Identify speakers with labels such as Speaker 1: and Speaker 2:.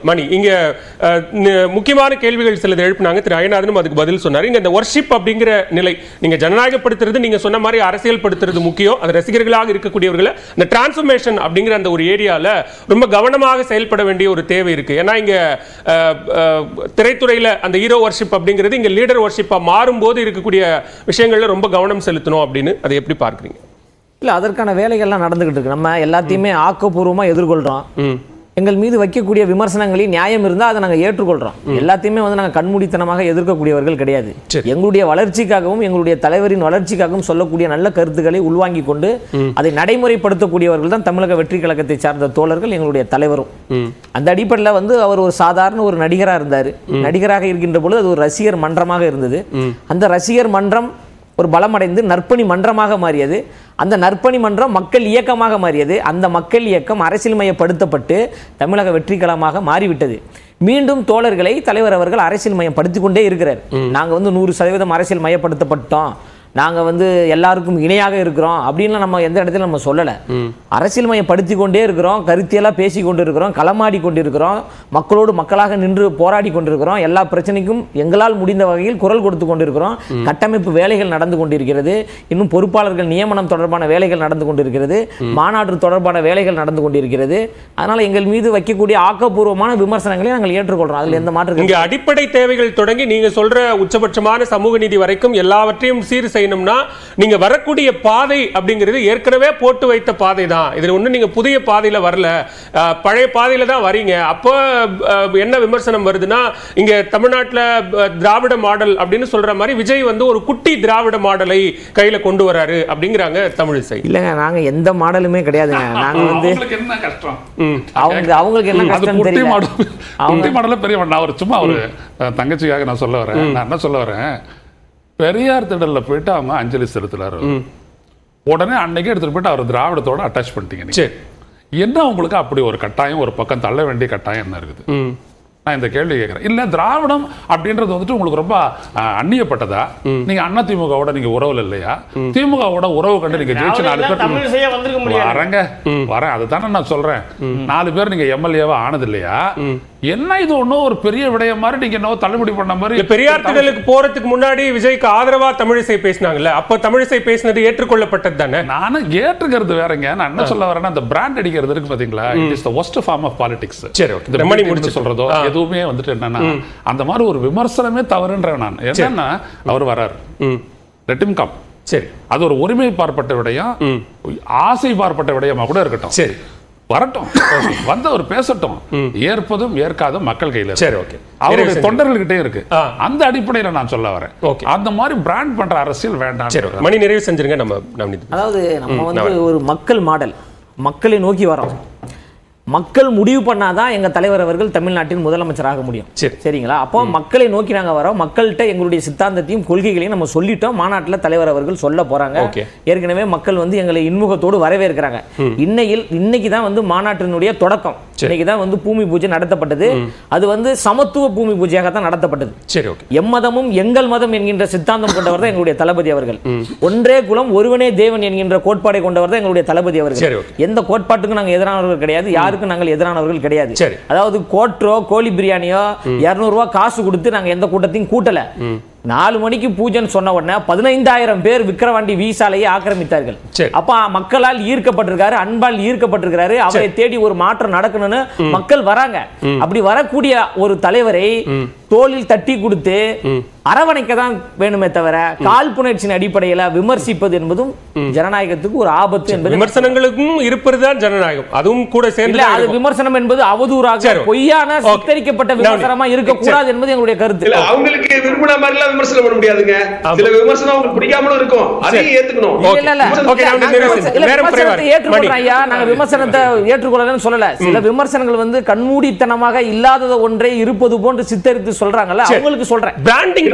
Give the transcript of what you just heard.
Speaker 1: மணி இங்க அஹ், ந- முக்கியமான கேள்விகள் சிலது எழுப்பினாங்க திரு அயனாதனும் அதுக்கு பதில் சொன்னாரு இங்க இந்த ஒர்ஷிப் அப்படிங்கிற நிலை நீங்க ஜனநாயகப்படுத்துறது நீங்க சொன்ன மாதிரி அரசியல் படுத்துறது முக்கியம் அது ரசிகர்களாக இருக்கக்கூடியவர்களை இந்த டிரான்ஸ்ஃபர்மேஷன் அப்படிங்கிற அந்த ஒரு ஏரியால ரொம்ப கவனமாக செயல்பட வேண்டிய ஒரு தேவை இருக்கு ஏன்னா இங்க அஹ், அஹ், திரைத்துறையில அந்த ஹீரோ ஒர்ஷிப் அப்படிங்கிறது இங்க லீடர் ஒர்ஷிப்பா மாறும்போது இருக்கக்கூடிய விஷயங்கள்ல ரொம்ப கவனம் செலுத்தணும் அப்படின்னு அதை எப்படி பார்க்கறீங்க
Speaker 2: இல்ல அதற்கான வேலைகள்லாம் நடந்துகிட்டு இருக்கு நம்ம எல்லாத்தையுமே ஆக்கப்பூர்வமா எதிர்கொள்றோம்
Speaker 1: ம்
Speaker 2: எங்கள் மீது வைக்கக்கூடிய விமர்சனங்களில் நியாயம் இருந்தால் அதை நாங்கள் ஏற்றுக்கொள்கிறோம் எல்லாத்தையுமே வந்து நாங்கள் கண்மூடித்தனமாக எதிர்க்கக்கூடியவர்கள் கிடையாது
Speaker 1: சரி.
Speaker 2: எங்களுடைய வளர்ச்சிக்காகவும் எங்களுடைய தலைவரின் வளர்ச்சிக்காகவும் சொல்லக்கூடிய நல்ல கருத்துக்களை உள்வாங்கி கொண்டு அதை நடைமுறைப்படுத்தக்கூடியவர்கள் தான் தமிழக வெற்றி கழகத்தை சார்ந்த தோழர்கள் எங்களுடைய தலைவரும்
Speaker 1: ம்
Speaker 2: அந்த அடிப்படையில் வந்து அவர் ஒரு சாதாரண ஒரு நடிகராக இருந்தார் நடிகராக இருக்கின்ற பொழுது அது ஒரு ரசிகர் மன்றமாக இருந்தது அந்த ரசிகர் மன்றம் ஒரு பலமடைந்து நற்பணி மன்றமாக மாறியது அந்த நற்பணி மன்றம் மக்கள் இயக்கமாக மாறியது அந்த மக்கள் இயக்கம் அரசியல்மயப்படுத்தப்பட்டு தமிழக வெற்றிக்களமாக மாறிவிட்டது மீண்டும் தோழர்களை தலைவர் அவர்கள் அரசியல் மயப்படுத்தி கொண்டே இருக்கிறார் நாங்க வந்து நூறு சதவீதம் அரசியல் மயப்படுத்தப்பட்டோம் நாங்க வந்து எல்லாருக்கும் இணையாக இருக்கிறோம் அப்படின்லாம் நம்ம எந்த இடத்துல நம்ம சொல்லல அரசியல் மயப்படுத்தி கொண்டே இருக்கிறோம் கருத்தியெல்லாம் பேசி கொண்டு இருக்கிறோம் களமாடி கொண்டு இருக்கிறோம் மக்களோடு மக்களாக நின்று போராடி கொண்டிருக்கிறோம் எல்லா பிரச்சனைக்கும் எங்களால் முடிந்த வகையில் குரல் கொடுத்து கொண்டிருக்கிறோம் கட்டமைப்பு வேலைகள் நடந்து கொண்டிருக்கிறது இன்னும் பொறுப்பாளர்கள் நியமனம் தொடர்பான வேலைகள் நடந்து கொண்டிருக்கிறது மாநாடு தொடர்பான வேலைகள் நடந்து கொண்டிருக்கிறது அதனால எங்கள் மீது வைக்கக்கூடிய ஆக்கப்பூர்வமான விமர்சனங்களை நாங்கள் ஏற்றுக்கொள்றோம் அதுல எந்த மாற்று
Speaker 1: இங்க அடிப்படை தேவைகள் தொடங்கி நீங்க சொல்ற உச்சபட்சமான சமூக நீதி வரைக்கும் எல்லாவற்றையும் சீர் செய்யணும்னா நீங்க வரக்கூடிய பாதை அப்படிங்கிறது ஏற்கனவே போட்டு வைத்த பாதை தான் இதுல ஒண்ணு நீங்க புதிய பாதையில வரல அஹ், பழைய பாதையில தான் வரீங்க அப்போ அஹ், என்ன விமர்சனம் வருதுன்னா இங்க தமிழ்நாட்டுல அஹ், திராவிட மாடல் அப்படின்னு சொல்ற மாதிரி விஜய் வந்து ஒரு குட்டி திராவிட மாடலை கையில கொண்டு வராரு அப்படிங்கிறாங்க தமிழிசை
Speaker 2: இல்லைங்க நாங்க எந்த மாடலுமே கிடையாதுங்க நாங்க வந்து
Speaker 3: அவங்களுக்கு என்ன கஷ்டம்
Speaker 2: அவங்க அவங்களுக்கு என்ன
Speaker 3: அது
Speaker 2: கஷ்டம்
Speaker 3: குட்டி
Speaker 2: தெரியல
Speaker 3: மாடல் குட்டி மாடல பெரிய மாடல். நான் ஒரு சும்மா ஒரு அஹ், தங்கச்சிக்காக நான் சொல்ல வரேன் நான் என்ன சொல்ல வரேன் பெரியார் திடல்ல போயிட்டு அவங்க அஞ்சலி செலுத்துறாரு உடனே அன்னைக்கு எடுத்துட்டு போயிட்டு அவர் திராவிடத்தோட அட்டாச் பண்ணிட்டீங்க நீங்க.
Speaker 1: சரி
Speaker 3: என்ன உங்களுக்கு அப்படி ஒரு கட்டாயம் ஒரு பக்கம் தள்ள வேண்டிய கட்டாயம் என்ன இருக்குது
Speaker 1: ம்
Speaker 3: நான் இந்த கேள்வி கேட்கிறேன் இல்ல திராவிடம் அப்படின்றது வந்துட்டு உங்களுக்கு ரொம்ப அஹ், அந்நியப்பட்டதா நீங்க அண்ணா திமுகவோட நீங்க உறவுல இல்லையா திமுகவோட உறவு கண்டு நீங்க ஜெயிச்சு நாலு பேர்
Speaker 4: தமிழ் செய்ய வந்திருக்க முடியாது
Speaker 3: வரேங்க வரேன் அதுதானே நான் சொல்றேன் நாலு பேர் நீங்க எம்எல்ஏவா ஆனது இல்லையா என்ன இது ஒண்ணும் ஒரு பெரிய விடயம் மாதிரி நீங்க என்ன தள்ளுபடி பண்ண மாதிரி
Speaker 1: இல்ல பெரியார் திடலுக்கு போறதுக்கு முன்னாடி விஜய்க்கு ஆதரவா தமிழிசை பேசினாங்கல்ல அப்ப தமிழிசை பேசினது ஏற்றுக்கொள்ளப்பட்டது தானே
Speaker 3: நானும் ஏற்றுக்கிறது வேறங்க நான் என்ன சொல்ல வரேன்னா அந்த பிராண்ட் அடிக்கிறது இருக்கு பாத்தீங்களா it is the worst form of politics
Speaker 1: சரி, okay.
Speaker 3: இந்த
Speaker 1: ரொம்ப நீ
Speaker 3: மீட்டிங்னு
Speaker 1: முடிச்சு.
Speaker 3: சொல்றதோ
Speaker 1: ஆ.
Speaker 3: எதுவுமே வந்துட்டு என்னன்னா அந்த மாதிரி ஒரு விமர்சனமே தவறுன்றேன் நான் என்னன்னா அவர் வராரு
Speaker 1: ம்
Speaker 3: லெட் him கம்
Speaker 1: சரி
Speaker 3: அது ஒரு ஒருமை பார்ப்பட்ட விடயம் ஆசை பார்ப்பட்ட விடயமா கூட இருக்கட்டும்
Speaker 1: சரி
Speaker 3: வரட்டும் வந்து அவர் பேசட்டும் ஏற்பதும் ஏற்காதும் மக்கள் கையில இருக்கு.
Speaker 1: சரி, okay.
Speaker 3: அவருடைய
Speaker 1: நிறைவு
Speaker 3: தொண்டர்கள்கிட்டே இருக்கு
Speaker 1: ஆ.
Speaker 3: அந்த அடிப்படையில நான் சொல்ல வரேன்
Speaker 1: Okay.
Speaker 3: அந்த மாதிரி பிராண்ட் பண்ற அரசியல் வேண்டாம்
Speaker 1: சரி okay. மணி நிறைவு செஞ்சிருங்க நம்ம நவநீத்
Speaker 2: அதாவது நம்ம
Speaker 1: ம்,
Speaker 2: வந்து
Speaker 1: நான்
Speaker 2: ஒரு மக்கள் மாடல் மக்களை நோக்கி வரோம் மக்கள் முடிவு பண்ணாதான் எங்க தலைவர் அவர்கள் தமிழ்நாட்டின் முதலமைச்சராக முடியும்
Speaker 1: சரி.
Speaker 2: சரிங்களா அப்போ மக்களை நோக்கி நாங்க வரோம் மக்கள்கிட்ட எங்களுடைய சித்தாந்தத்தையும் கொள்கைகளையும் நம்ம சொல்லிட்டோம் மாநாட்டில் தலைவர் அவர்கள் சொல்ல போறாங்க
Speaker 1: Okay.
Speaker 2: ஏற்கனவே மக்கள் வந்து எங்களை இன்முகத்தோடு வரவேற்கிறாங்க இன்னையில் இன்னைக்கு தான் வந்து மாநாட்டினுடைய தொடக்கம் இன்னைக்கு தான் வந்து பூமி பூஜை நடத்தப்பட்டது அது வந்து சமத்துவ பூமி பூஜையாக தான் நடத்தப்பட்டது
Speaker 1: சரி ஓகே
Speaker 2: எம்மதமும் எங்கள் மதம் என்கின்ற சித்தாந்தம் கொண்டவர் தான் எங்களுடைய தளபதி அவர்கள் ஒன்றே குலம் ஒருவனே தேவன் என்கின்ற கோட்பாடை கொண்டவர் தான் எங்களுடைய தளபதி
Speaker 1: சரி,
Speaker 2: அவர்கள்
Speaker 1: okay.
Speaker 2: எந்த கோட்பாட்டுக்கும் நாங்க எதிரானவர்கள் கிடையாது யாருக்கும் நாங்கள் எதிரானவர்கள் கிடையாது
Speaker 1: சரி.
Speaker 2: அதாவது கோட்ரோ கோழி பிரியாணியோ 200 ரூபாய் காசு கொடுத்து நாங்க எந்த கூட்டத்தையும் கூட்டல நாலு மணிக்கு பூஜைன்னு சொன்ன உடனே பதினைந்தாயிரம் பேர் விக்கிரவாண்டி வீசாலையை ஆக்கிரமித்தார்கள்
Speaker 1: சரி.
Speaker 2: அப்ப மக்களால் ஈர்க்கப்பட்டிருக்காரு அன்பால் ஈர்க்கப்பட்டிருக்காரு அவரை தேடி ஒரு மாற்றம் நடக்கணும்னு மக்கள் வராங்க அப்படி வரக்கூடிய ஒரு தலைவரை தோளில் தட்டி கொடுத்து அரவணைக்க தான் வேணுமே தவிர காழ்ப்புணர்ச்சியின் அடிப்படையில விமர்சிப்பது என்பதும் ஜனநாயகத்துக்கு ஒரு ஆபத்து என்பது
Speaker 1: விமர்சனங்களுக்கும் இருப்பது தான் ஜனநாயகம் அதுவும் கூட சேர்ந்து
Speaker 2: இல்ல
Speaker 1: தான்
Speaker 2: அது
Speaker 1: இருக்கும்.
Speaker 2: விமர்சனம் என்பது அவதூறாக
Speaker 1: சரி.
Speaker 2: பொய்யான
Speaker 1: Okay.
Speaker 2: சித்தரிக்கப்பட்ட
Speaker 1: நவனி.
Speaker 2: விமர்சனமா இருக்கக்கூடாது என்பது எங்களுடைய கருத்து
Speaker 5: இல்ல அவங்களுக்கு விரும்பின மாதிரி எல்லாம் விமர்சனம் பண்ண முடியாதுங்க சில விமர்சனம் அவங்களுக்கு பிடிக்காமலும் இருக்கும் அதையும் ஏத்துக்கணும்
Speaker 2: இல்ல, இல்ல, இல்ல.
Speaker 1: Okay, நான்
Speaker 2: நாங்க
Speaker 1: நிறைவு
Speaker 2: விமர்சனம் இல்ல,
Speaker 1: நேரம் குறைவா
Speaker 2: விமர்சனத்தை
Speaker 1: இருக்கு.
Speaker 2: ஏற்றுக்கொள்றோம்
Speaker 1: மணி.
Speaker 2: ஐயா நாங்க விமர்சனத்தை ஏற்றுக்கொள்ளலன்னு சொல்லல சில விமர்சனங்கள் வந்து கண்மூடித்தனமாக இல்லாதத ஒன்றை இருப்பது போன்று சித்தரித்து சொல்றாங்கல்ல
Speaker 1: சரி.
Speaker 2: அவங்களுக்கு சொல்றேன்
Speaker 1: பிராண்டிங்